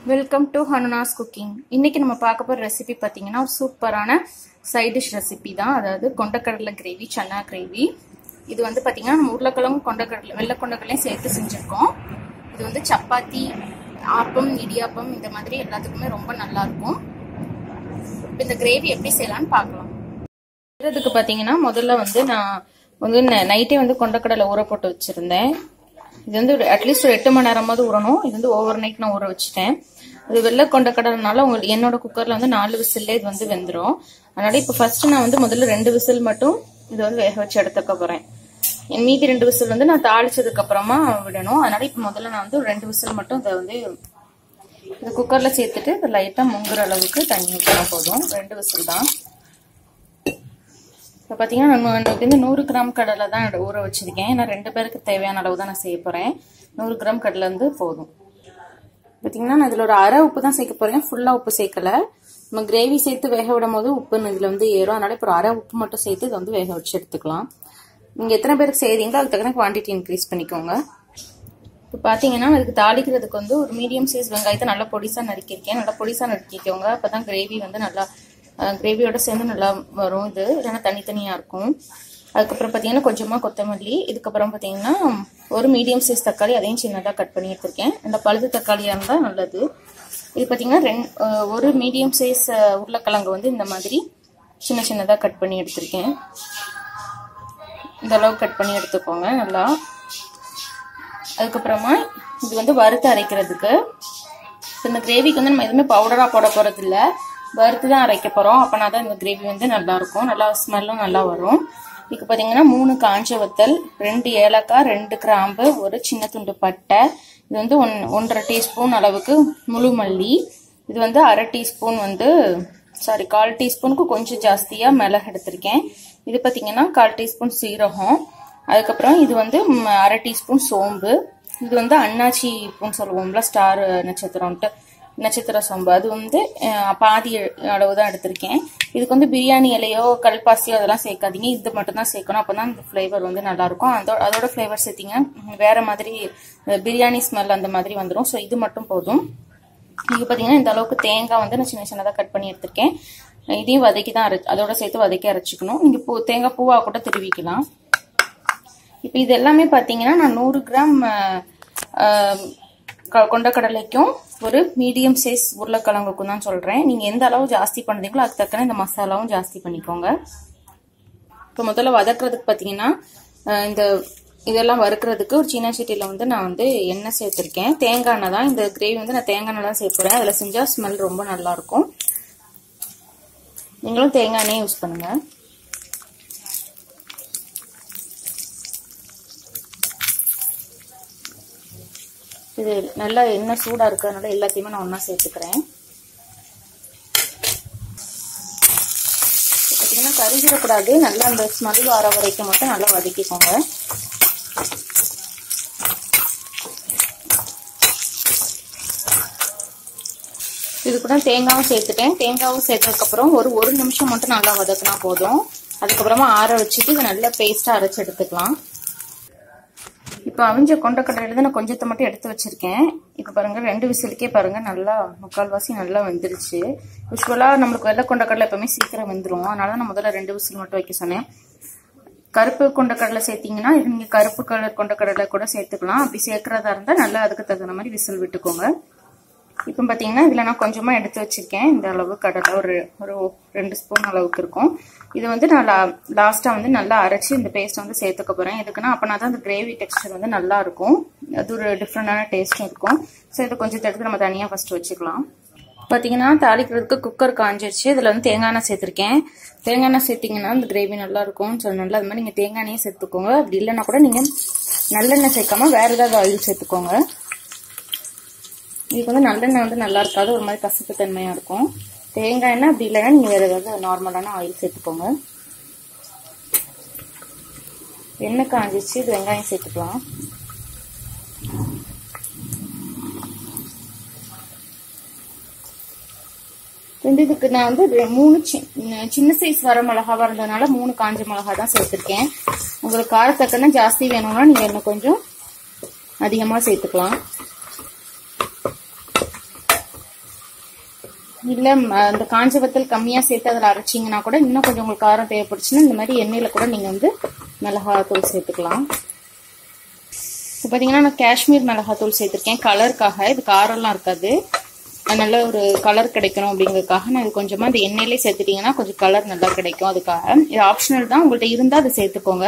welcome to ஹனுனாஸ் cooking இன்னைக்கு நம்ம பார்க்க போகிற ரெசிபி பார்த்தீங்கன்னா ஒரு சூப்பரான சைட் டிஷ் ரெசிபி தான் அதாவது கொண்டக்கடலை கிரேவி சன்னா கிரேவி இது வந்து பார்த்தீங்கன்னா நம்ம உருளைக்கிழங்கு கொண்டக்கடலை வெள்ளை கொண்டக்கடலையும் சேர்த்து செஞ்சுருக்கோம் இது வந்து சப்பாத்தி ஆப்பம் இடியாப்பம் இந்த மாதிரி எல்லாத்துக்குமே ரொம்ப நல்லா இருக்கும் இப்போ இந்த கிரேவி எப்படி செய்யலாம்னு பார்க்கலாம் செய்யறதுக்கு பார்த்தீங்கன்னா முதல்ல வந்து நான் வந்து நைட்டே வந்து கொண்டக்கடலை ஊற போட்டு வச்சுருந்தேன் இது வந்து அட்லீஸ்ட் ஒரு எட்டு மணி நேரமாவது ஊறணும் இது வந்து ஓவர் நைட் நான் ஊற வச்சுட்டேன் இது வெள்ளை கொண்ட கடலைனால உங்களுக்கு என்னோட குக்கர்ல வந்து நாலு விசில்ல இது வந்து வெந்துடும் அதனால இப்போ ஃபர்ஸ்ட் நான் வந்து முதல்ல ரெண்டு விசில் மட்டும் இது வந்து வேக வச்சு எடுத்துக்க போறேன் என் மீதி ரெண்டு விசில் வந்து நான் தாளிச்சதுக்கு அப்புறமா விடணும் அதனால இப்போ முதல்ல நான் வந்து ரெண்டு விசில் மட்டும் இதை வந்து இந்த குக்கர்ல சேர்த்துட்டு இது லைட்டா முங்குற அளவுக்கு தண்ணி ஊற்றினா போதும் ரெண்டு விசில் தான் இப்போ பார்த்தீங்கன்னா நான் வந்து நூறு கிராம் கடலை தான் ஊற வச்சிருக்கேன் ஏன்னா ரெண்டு பேருக்கு தேவையான அளவு தான் நான் செய்ய போகிறேன் நூறு கிராம் கடலை வந்து போதும் பார்த்தீங்கன்னா நான் இதில் ஒரு அரை உப்பு தான் சேர்க்க போகிறேன் ஃபுல்லாக உப்பு சேர்க்கல நம்ம கிரேவி சேர்த்து வேக விடும் போது உப்பு இதில் வந்து ஏறும் அதனால இப்போ ஒரு அரை உப்பு மட்டும் சேர்த்து இதை வந்து வேக வச்சு எடுத்துக்கலாம் நீங்கள் எத்தனை பேருக்கு செய்கிறீங்களோ அதுக்கு தகுந்த குவான்டிட்டி இன்க்ரீஸ் பண்ணிக்கோங்க இப்போ பார்த்தீங்கன்னா அதுக்கு தாளிக்கிறதுக்கு வந்து ஒரு மீடியம் சைஸ் வெங்காயத்தை நல்லா பொடிசாக நறுக்கியிருக்கேன் நல்லா பொடிசாக நறுக்கிக்கோங்க அப்போ தான் கிரேவி வந்து நல்லா கிரேவியோட சேர்ந்து நல்லா வரும் இது இல்லைன்னா தனித்தனியாக இருக்கும் அதுக்கப்புறம் பார்த்தீங்கன்னா கொஞ்சமாக கொத்தமல்லி இதுக்கப்புறம் பார்த்தீங்கன்னா ஒரு மீடியம் சைஸ் தக்காளி அதையும் சின்னதாக கட் பண்ணி எடுத்திருக்கேன் இந்த பழுது தக்காளியாக இருந்தால் நல்லது இது பார்த்தீங்கன்னா ரெண் ஒரு மீடியம் சைஸ் உருளைக்கிழங்கு வந்து இந்த மாதிரி சின்ன சின்னதாக கட் பண்ணி எடுத்திருக்கேன் இந்த அளவுக்கு கட் பண்ணி எடுத்துக்கோங்க நல்லா அதுக்கப்புறமா இது வந்து வறுத்து அரைக்கிறதுக்கு இந்த கிரேவிக்கு வந்து நம்ம எதுவுமே பவுடராக போட போகிறது இல்லை வறுத்து தான் அரைக்க போகிறோம் அப்போனா தான் இந்த கிரேவி வந்து நல்லா இருக்கும் நல்லா ஸ்மெல்லும் நல்லா வரும் இதுக்கு பார்த்தீங்கன்னா மூணு காஞ்ச வத்தல் ரெண்டு ஏலக்காய் ரெண்டு கிராம்பு ஒரு சின்ன துண்டு பட்டை இது வந்து ஒன் ஒன்றரை டீஸ்பூன் அளவுக்கு முழு மல்லி இது வந்து அரை டீஸ்பூன் வந்து சாரி கால் டீஸ்பூனுக்கு கொஞ்சம் ஜாஸ்தியாக மிளகு எடுத்திருக்கேன் இது பார்த்தீங்கன்னா கால் டீஸ்பூன் சீரகம் அதுக்கப்புறம் இது வந்து அரை டீஸ்பூன் சோம்பு இது வந்து அன்னாச்சி பூன்னு சொல்லுவோம்ல ஸ்டார் நட்சத்திரம்ட்டு நட்சத்திர சோம்பு அது வந்து பாதி அளவு தான் எடுத்திருக்கேன் இதுக்கு வந்து பிரியாணி இலையோ கல்பாசியோ அதெல்லாம் சேர்க்காதீங்க இது மட்டும் தான் சேர்க்கணும் அப்போ தான் இந்த ஃப்ளேவர் வந்து நல்லாயிருக்கும் அதோட அதோட ஃப்ளேவர் சேர்த்திங்க வேற மாதிரி பிரியாணி ஸ்மெல் அந்த மாதிரி வந்துடும் ஸோ இது மட்டும் போதும் நீங்கள் பார்த்தீங்கன்னா இந்த அளவுக்கு தேங்காய் வந்து நான் சின்ன சின்னதாக கட் பண்ணி எடுத்திருக்கேன் இதையும் வதக்கி தான் அரை அதோட சேர்த்து வதக்கி அரைச்சிக்கணும் நீங்கள் பூ தேங்காய் பூவாக கூட திருவிக்கலாம் இப்போ இது எல்லாமே பார்த்தீங்கன்னா நான் நூறு கிராம் கொண்டக்கடலைக்கும் ஒரு மீடியம் சைஸ் உருளைக்கிழங்குக்கும் தான் சொல்கிறேன் நீங்கள் எந்த அளவு ஜாஸ்தி பண்ணுறீங்களோ அதுக்கு தக்கன இந்த மசாலாவும் ஜாஸ்தி பண்ணிக்கோங்க இப்போ முதல்ல வதக்குறதுக்கு பார்த்தீங்கன்னா இந்த இதெல்லாம் வறுக்கிறதுக்கு ஒரு சின்ன சட்டியில் வந்து நான் வந்து எண்ணெய் சேர்த்துருக்கேன் தேங்காய் எண்ணெய் தான் இந்த கிரேவி வந்து நான் தேங்காய் எண்ணெய் தான் சேர்த்துறேன் அதில் செஞ்சால் ஸ்மெல் ரொம்ப நல்லாயிருக்கும் நீங்களும் தேங்காய் எண்ணெய் யூஸ் பண்ணுங்கள் இது நல்லா எண்ணெய் சூடாக இருக்கிறதுனால எல்லாத்தையுமே நான் ஒன்றா சேர்த்துக்கிறேன் பார்த்தீங்கன்னா கருகிடக்கூடாது நல்லா அந்த ஸ்மெல் வர வரைக்கும் மட்டும் நல்லா வதக்கிக்கோங்க இது கூட தேங்காவும் சேர்த்துட்டேன் தேங்காவும் சேர்த்ததுக்கப்புறம் ஒரு ஒரு நிமிஷம் மட்டும் நல்லா வதக்கினா போதும் அதுக்கப்புறமா ஆற வச்சுட்டு இதை நல்லா பேஸ்ட்டாக அரைச்சி எடுத்துக்கலாம் இப்போ அவிஞ்ச கொண்டக்கடலையில நான் கொஞ்சத்தை மட்டும் எடுத்து வச்சிருக்கேன் இப்போ பாருங்க ரெண்டு விசிலுக்கே பாருங்க நல்லா முக்கால்வாசி நல்லா வெந்துருச்சு யூஸ்வலாக நம்மளுக்கு வெள்ளை கொண்டக்கடலை எப்பவுமே சீக்கிரம் வெந்துடும் அதனால நான் முதல்ல ரெண்டு விசில் மட்டும் வைக்க சொன்னேன் கருப்பு கொண்டக்கடலை சேர்த்தீங்கன்னா இது நீங்கள் கருப்பு கலர் கொண்டக்கடலை கூட சேர்த்துக்கலாம் அப்படி சேர்க்கறதா இருந்தால் நல்லா அதுக்கு தகுந்த மாதிரி விசில் விட்டுக்கோங்க இப்போ பார்த்தீங்கன்னா இதில் நான் கொஞ்சமாக எடுத்து வச்சிருக்கேன் இந்த அளவு கடலை ஒரு ஒரு ரெண்டு ஸ்பூன் அளவுக்கு இருக்கும் இது வந்து நான் லா லாஸ்ட்டாக வந்து நல்லா அரைச்சி இந்த பேஸ்ட் வந்து சேர்த்துக்க போகிறேன் எதுக்குன்னா அப்போனா தான் அந்த கிரேவி டெக்ஸ்டர் வந்து நல்லா இருக்கும் அது ஒரு டிஃப்ரெண்டான டேஸ்ட்டும் இருக்கும் ஸோ இதை கொஞ்சம் எடுத்து நம்ம தனியாக ஃபஸ்ட்டு வச்சுக்கலாம் பார்த்தீங்கன்னா தாளிக்கிறதுக்கு குக்கர் காஞ்சிருச்சு இதில் வந்து தேங்காய் எண்ணெய் சேர்த்துருக்கேன் தேங்காய் எண்ணெய் சேர்த்திங்கன்னா இந்த கிரேவி நல்லா இருக்கும்னு சொன்னால அது மாதிரி நீங்கள் தேங்காய் எண்ணெயே சேர்த்துக்கோங்க அப்படி இல்லைன்னா கூட நீங்கள் நல்லெண்ணெய் சேர்க்காம வேறு ஏதாவது ஆயில் சேர்த்துக்கோங்க இதுக்கு வந்து நல்லெண்ணெய் வந்து நல்லா இருக்காது ஒரு மாதிரி கசப்பு தன்மையாக இருக்கும் தேங்காய் எண்ணெய் அப்படி இல்லைன்னா நீங்கள் வேறு ஏதாவது நார்மலான ஆயில் சேர்த்துக்கோங்க எண்ணெய் காஞ்சிச்சு இது வெங்காயம் சேர்த்துக்கலாம் இதுக்கு நான் வந்து மூணு சின்ன சைஸ் வர மிளகாவா இருந்ததுனால மூணு காஞ்ச மிளகா தான் சேர்த்துருக்கேன் உங்களுக்கு காரத்தக்கன ஜாஸ்தி வேணும்னா நீங்கள் இன்னும் கொஞ்சம் அதிகமாக சேர்த்துக்கலாம் இல்லை அந்த காஞ்ச வத்தல் கம்மியாக சேர்த்து அதில் அரைச்சிங்கன்னா கூட இன்னும் கொஞ்சம் உங்களுக்கு காரம் தேவைப்படுச்சுன்னா இந்த மாதிரி எண்ணெயில் கூட நீங்கள் வந்து மிளகாத்தூள் சேர்த்துக்கலாம் இப்போ பார்த்தீங்கன்னா நான் காஷ்மீர் மிளகாத்தூள் சேர்த்துருக்கேன் கலருக்காக இது காரம்லாம் இருக்காது நல்ல ஒரு கலர் கிடைக்கணும் அப்படிங்கிறதுக்காக நான் இது கொஞ்சமாக அந்த எண்ணெயிலே சேர்த்துட்டிங்கன்னா கொஞ்சம் கலர் நல்லா கிடைக்கும் அதுக்காக இது ஆப்ஷனல் தான் உங்கள்கிட்ட இருந்தால் அதை சேர்த்துக்கோங்க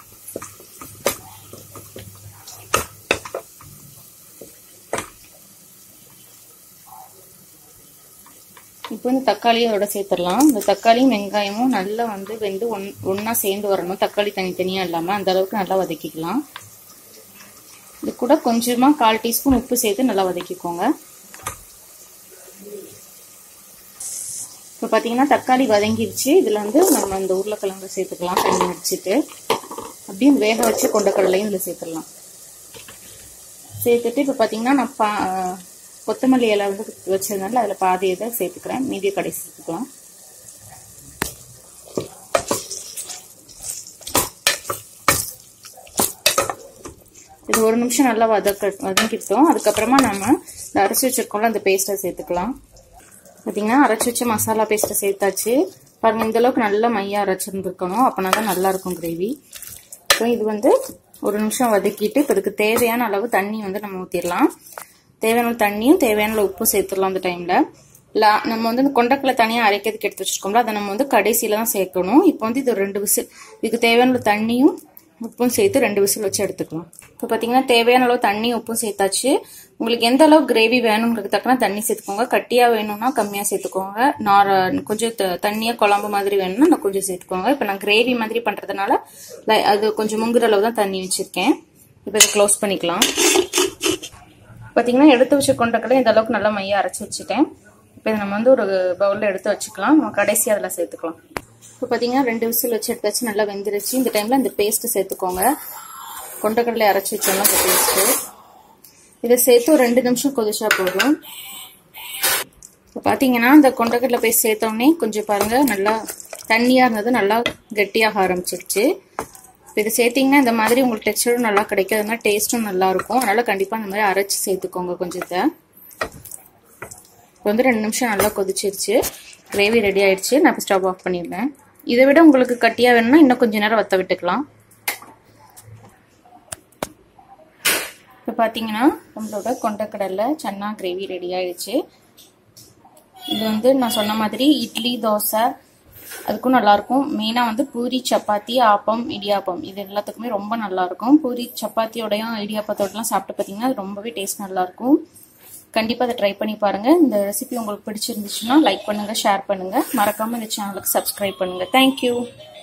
இப்போ இந்த தக்காளியும் அதோட சேர்த்துடலாம் இந்த தக்காளியும் வெங்காயமும் நல்லா வந்து வெந்து ஒன் ஒன்றா சேர்ந்து வரணும் தக்காளி தனித்தனியாக இல்லாமல் அந்த அளவுக்கு நல்லா வதக்கிக்கலாம் இது கூட கொஞ்சமாக கால் டீஸ்பூன் உப்பு சேர்த்து நல்லா வதக்கிக்கோங்க இப்போ பார்த்தீங்கன்னா தக்காளி வதங்கிருச்சு இதில் வந்து நம்ம இந்த உருளைக்கிழங்கு சேர்த்துக்கலாம் தண்ணி வச்சுட்டு அப்படியே வேக வச்சு கொண்டக்கடலையும் இதில் சேர்த்துடலாம் சேர்த்துட்டு இப்போ பார்த்தீங்கன்னா நான் பா கொத்தமல்லி இலை வந்து வச்சதுனால அதில் பாதி இதை சேர்த்துக்கிறேன் மீதியை கடைசி சேர்த்துக்கலாம் இது ஒரு நிமிஷம் நல்லா வதக்க வதக்கிட்டோம் அதுக்கப்புறமா நம்ம இந்த அரைச்சி வச்சிருக்கோம்ல அந்த பேஸ்ட்டை சேர்த்துக்கலாம் பார்த்தீங்கன்னா அரைச்சி வச்ச மசாலா பேஸ்ட்டை சேர்த்தாச்சு பாருங்க இந்த அளவுக்கு நல்லா மையாக அரைச்சிருந்துருக்கணும் அப்போனா தான் நல்லா இருக்கும் கிரேவி ஸோ இது வந்து ஒரு நிமிஷம் வதக்கிட்டு இப்போ இதுக்கு தேவையான அளவு தண்ணி வந்து நம்ம ஊற்றிடலாம் தேவையான தண்ணியும் தேவையான உப்பும் சேர்த்துடலாம் அந்த டைமில் லா நம்ம வந்து இந்த கொண்டக்கடலை தனியாக அரைக்கிறதுக்கு எடுத்து வச்சுருக்கோம்ல அதை நம்ம வந்து கடைசியில் தான் சேர்க்கணும் இப்போ வந்து இது ரெண்டு விசில் இதுக்கு தேவையான தண்ணியும் உப்பும் சேர்த்து ரெண்டு விசில் வச்சு எடுத்துக்கலாம் இப்போ பார்த்தீங்கன்னா தேவையான அளவு தண்ணி உப்பும் சேர்த்தாச்சு உங்களுக்கு எந்த அளவு கிரேவி வேணுங்கிறது தக்கன தண்ணி சேர்த்துக்கோங்க கட்டியாக வேணும்னா கம்மியாக சேர்த்துக்கோங்க நார் கொஞ்சம் தண்ணியாக குழம்பு மாதிரி வேணும்னா நான் கொஞ்சம் சேர்த்துக்கோங்க இப்போ நான் கிரேவி மாதிரி பண்ணுறதுனால அது கொஞ்சம் முங்குற அளவு தான் தண்ணி வச்சுருக்கேன் இப்போ இதை க்ளோஸ் பண்ணிக்கலாம் பார்த்தீங்கன்னா எடுத்து வச்ச கொண்டக்கடலை இந்த அளவுக்கு நல்லா மையாக அரைச்சி வச்சுட்டேன் இப்போ இதை நம்ம வந்து ஒரு பவுலில் எடுத்து வச்சுக்கலாம் நம்ம கடைசி அதில் சேர்த்துக்கலாம் இப்போ பார்த்தீங்கன்னா ரெண்டு விசில் வச்சு எடுத்து வச்சு நல்லா வெந்துருச்சு இந்த டைமில் இந்த பேஸ்ட்டு சேர்த்துக்கோங்க கொண்டக்கடலை அரைச்சி வச்சோம்னா இந்த பேஸ்ட்டு இதை சேர்த்து ஒரு ரெண்டு நிமிஷம் கொதிச்சா போதும் இப்போ பார்த்தீங்கன்னா இந்த கொண்டக்கடலை பேஸ்ட் சேர்த்தோடனே கொஞ்சம் பாருங்கள் நல்லா தண்ணியாக இருந்தது நல்லா கெட்டியாக ஆரம்பிச்சிருச்சு இப்போ இது சேர்த்திங்கன்னா இந்த மாதிரி உங்களுக்கு டெக்ஸ்டரும் நல்லா கிடைக்கும் அது மாதிரி டேஸ்ட்டும் நல்லாயிருக்கும் அதனால் கண்டிப்பாக இந்த மாதிரி அரைச்சி சேர்த்துக்கோங்க கொஞ்சத்தை இப்போ வந்து ரெண்டு நிமிஷம் நல்லா கொதிச்சிருச்சு கிரேவி ரெடி ஆயிடுச்சு நான் இப்போ ஸ்டவ் ஆஃப் பண்ணிடுறேன் இதை விட உங்களுக்கு கட்டியாக வேணும்னா இன்னும் கொஞ்சம் நேரம் வத்த விட்டுக்கலாம் இப்போ பார்த்தீங்கன்னா நம்மளோட கொண்டக்கடலை சன்னா கிரேவி ரெடி ஆயிடுச்சு இது வந்து நான் சொன்ன மாதிரி இட்லி தோசை அதுக்கும் நல்லாயிருக்கும் மெயினாக வந்து பூரி சப்பாத்தி ஆப்பம் இடியாப்பம் இது எல்லாத்துக்குமே ரொம்ப நல்லாயிருக்கும் பூரி சப்பாத்தியோடையும் இடியாப்பத்தோடலாம் சாப்பிட்டு பார்த்தீங்கன்னா அது ரொம்பவே டேஸ்ட் நல்லாயிருக்கும் கண்டிப்பாக அதை ட்ரை பண்ணி பாருங்கள் இந்த ரெசிபி உங்களுக்கு பிடிச்சிருந்துச்சுன்னா லைக் பண்ணுங்கள் ஷேர் பண்ணுங்கள் மறக்காமல் இந்த சேனலுக்கு சப்ஸ்கிரைப் பண்ணுங்கள் தேங்க்யூ